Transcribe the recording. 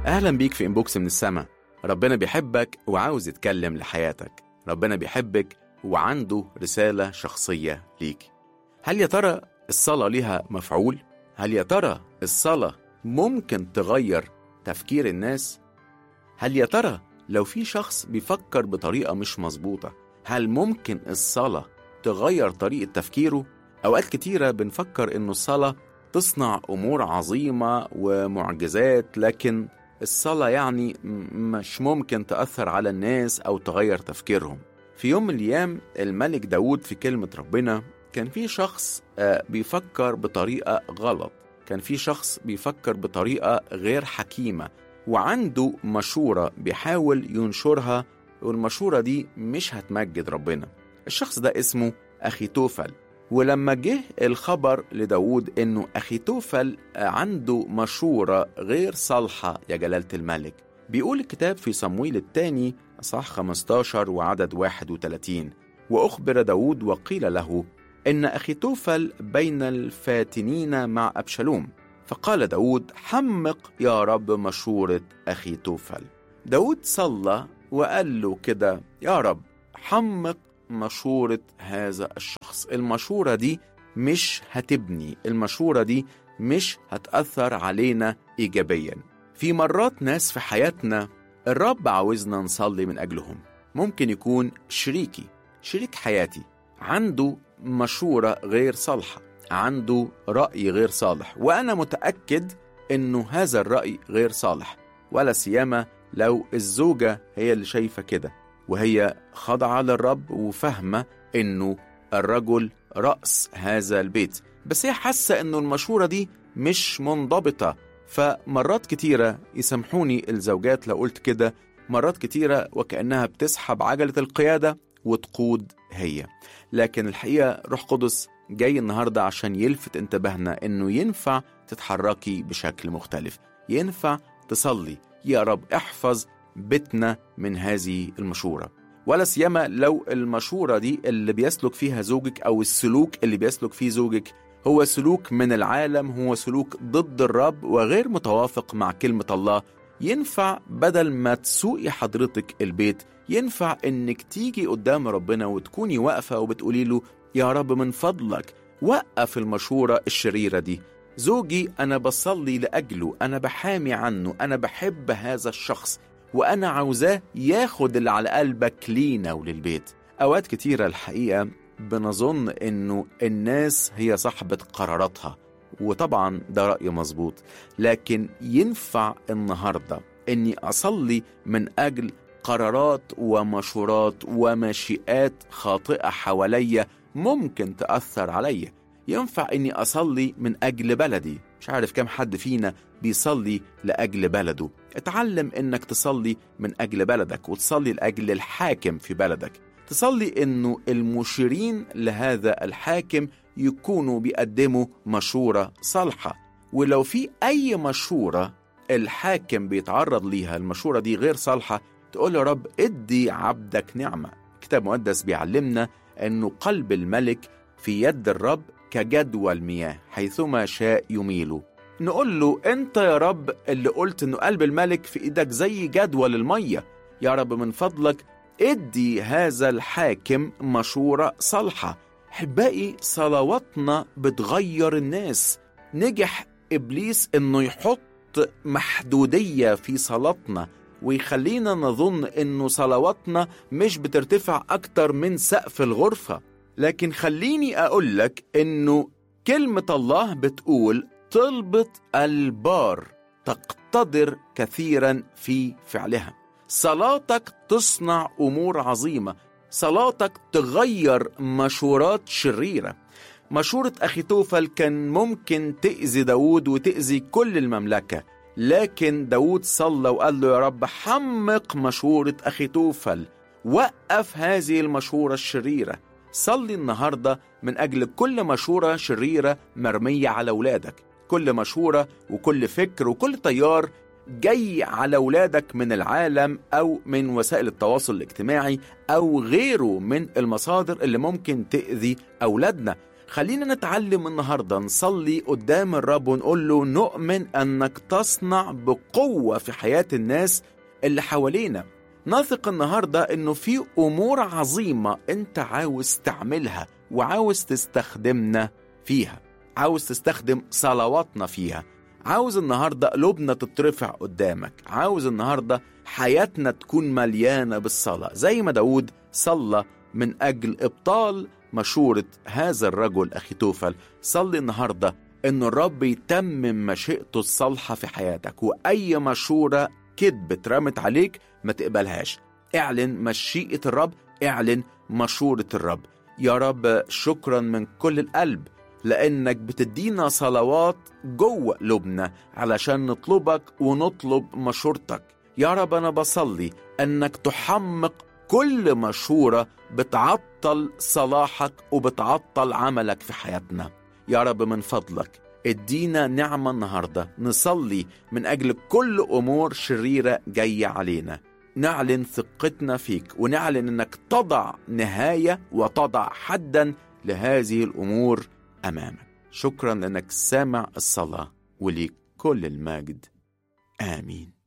أهلا بيك في إنبوكس من السما ربنا بيحبك وعاوز يتكلم لحياتك ربنا بيحبك وعنده رسالة شخصية ليك هل يا ترى الصلاة ليها مفعول؟ هل يا ترى الصلاة ممكن تغير تفكير الناس؟ هل يا ترى لو في شخص بيفكر بطريقة مش مظبوطة هل ممكن الصلاة تغير طريقة تفكيره؟ أوقات كتيرة بنفكر إنه الصلاة تصنع أمور عظيمة ومعجزات لكن الصلاة يعني مش ممكن تأثر على الناس أو تغير تفكيرهم في يوم من الأيام الملك داود في كلمة ربنا كان في شخص بيفكر بطريقة غلط كان في شخص بيفكر بطريقة غير حكيمة وعنده مشورة بيحاول ينشرها والمشورة دي مش هتمجد ربنا الشخص ده اسمه أخي توفل ولما جه الخبر لداود انه اخيتوفل عنده مشورة غير صالحة يا جلالة الملك بيقول الكتاب في صمويل الثاني صح 15 وعدد 31 وأخبر داود وقيل له إن أخيتوفل بين الفاتنين مع أبشالوم فقال داود حمق يا رب مشورة أخيتوفل داود صلى وقال له كده يا رب حمق مشورة هذا الشخص المشورة دي مش هتبني المشورة دي مش هتأثر علينا إيجابيا في مرات ناس في حياتنا الرب عاوزنا نصلي من أجلهم ممكن يكون شريكي شريك حياتي عنده مشورة غير صالحة عنده رأي غير صالح وأنا متأكد إنه هذا الرأي غير صالح ولا سيما لو الزوجة هي اللي شايفة كده وهي خاضعة للرب وفاهمة إنه الرجل رأس هذا البيت بس هي حاسة إنه المشورة دي مش منضبطة فمرات كتيرة يسامحوني الزوجات لو قلت كده مرات كتيرة وكأنها بتسحب عجلة القيادة وتقود هي لكن الحقيقة روح قدس جاي النهاردة عشان يلفت انتباهنا إنه ينفع تتحركي بشكل مختلف ينفع تصلي يا رب احفظ بيتنا من هذه المشورة ولا سيما لو المشورة دي اللي بيسلك فيها زوجك أو السلوك اللي بيسلك فيه زوجك هو سلوك من العالم هو سلوك ضد الرب وغير متوافق مع كلمة الله ينفع بدل ما تسوقي حضرتك البيت ينفع انك تيجي قدام ربنا وتكوني واقفة وبتقولي له يا رب من فضلك وقف المشورة الشريرة دي زوجي أنا بصلي لأجله أنا بحامي عنه أنا بحب هذا الشخص وأنا عاوزاه ياخد اللي على قلبك لينا وللبيت أوقات كتيرة الحقيقة بنظن إنه الناس هي صاحبة قراراتها وطبعا ده رأي مظبوط لكن ينفع النهاردة إني أصلي من أجل قرارات ومشورات ومشيئات خاطئة حواليا ممكن تأثر عليا ينفع إني أصلي من أجل بلدي مش عارف كم حد فينا بيصلي لأجل بلده اتعلم إنك تصلي من أجل بلدك وتصلي لأجل الحاكم في بلدك تصلي إنه المشيرين لهذا الحاكم يكونوا بيقدموا مشورة صالحة ولو في أي مشورة الحاكم بيتعرض ليها المشورة دي غير صالحة تقول يا رب ادي عبدك نعمة كتاب مقدس بيعلمنا أنه قلب الملك في يد الرب كجدوى المياه حيثما شاء يميله نقول له انت يا رب اللي قلت انه قلب الملك في ايدك زي جدول المية يا رب من فضلك ادي هذا الحاكم مشورة صالحة حبائي صلواتنا بتغير الناس نجح ابليس انه يحط محدودية في صلاتنا ويخلينا نظن انه صلواتنا مش بترتفع اكتر من سقف الغرفة لكن خليني اقول لك انه كلمة الله بتقول طلبة البار تقتدر كثيرا في فعلها صلاتك تصنع امور عظيمة صلاتك تغير مشورات شريرة مشورة أخي توفل كان ممكن تأذي داود وتأذي كل المملكة لكن داود صلى وقال له يا رب حمق مشورة أخي توفل وقف هذه المشورة الشريرة صلي النهاردة من أجل كل مشورة شريرة مرمية على أولادك كل مشورة وكل فكر وكل تيار جاي على أولادك من العالم أو من وسائل التواصل الاجتماعي أو غيره من المصادر اللي ممكن تأذي أولادنا خلينا نتعلم النهارده نصلي قدام الرب ونقول له نؤمن انك تصنع بقوه في حياه الناس اللي حوالينا نثق النهارده انه في امور عظيمه انت عاوز تعملها وعاوز تستخدمنا فيها عاوز تستخدم صلواتنا فيها عاوز النهارده قلوبنا تترفع قدامك عاوز النهارده حياتنا تكون مليانه بالصلاه زي ما داود صلى من اجل ابطال مشوره هذا الرجل اخي توفل صلي النهارده ان الرب يتمم مشيئته الصالحه في حياتك واي مشوره كذب اترمت عليك ما تقبلهاش اعلن مشيئه الرب اعلن مشوره الرب يا رب شكرا من كل القلب لانك بتدينا صلوات جوه قلوبنا علشان نطلبك ونطلب مشورتك يا رب انا بصلي انك تحمق كل مشوره بتعطل صلاحك وبتعطل عملك في حياتنا يا رب من فضلك ادينا نعمه النهارده نصلي من اجل كل امور شريره جايه علينا نعلن ثقتنا فيك ونعلن انك تضع نهايه وتضع حدا لهذه الامور امامك شكرا لانك سامع الصلاه وليك كل المجد امين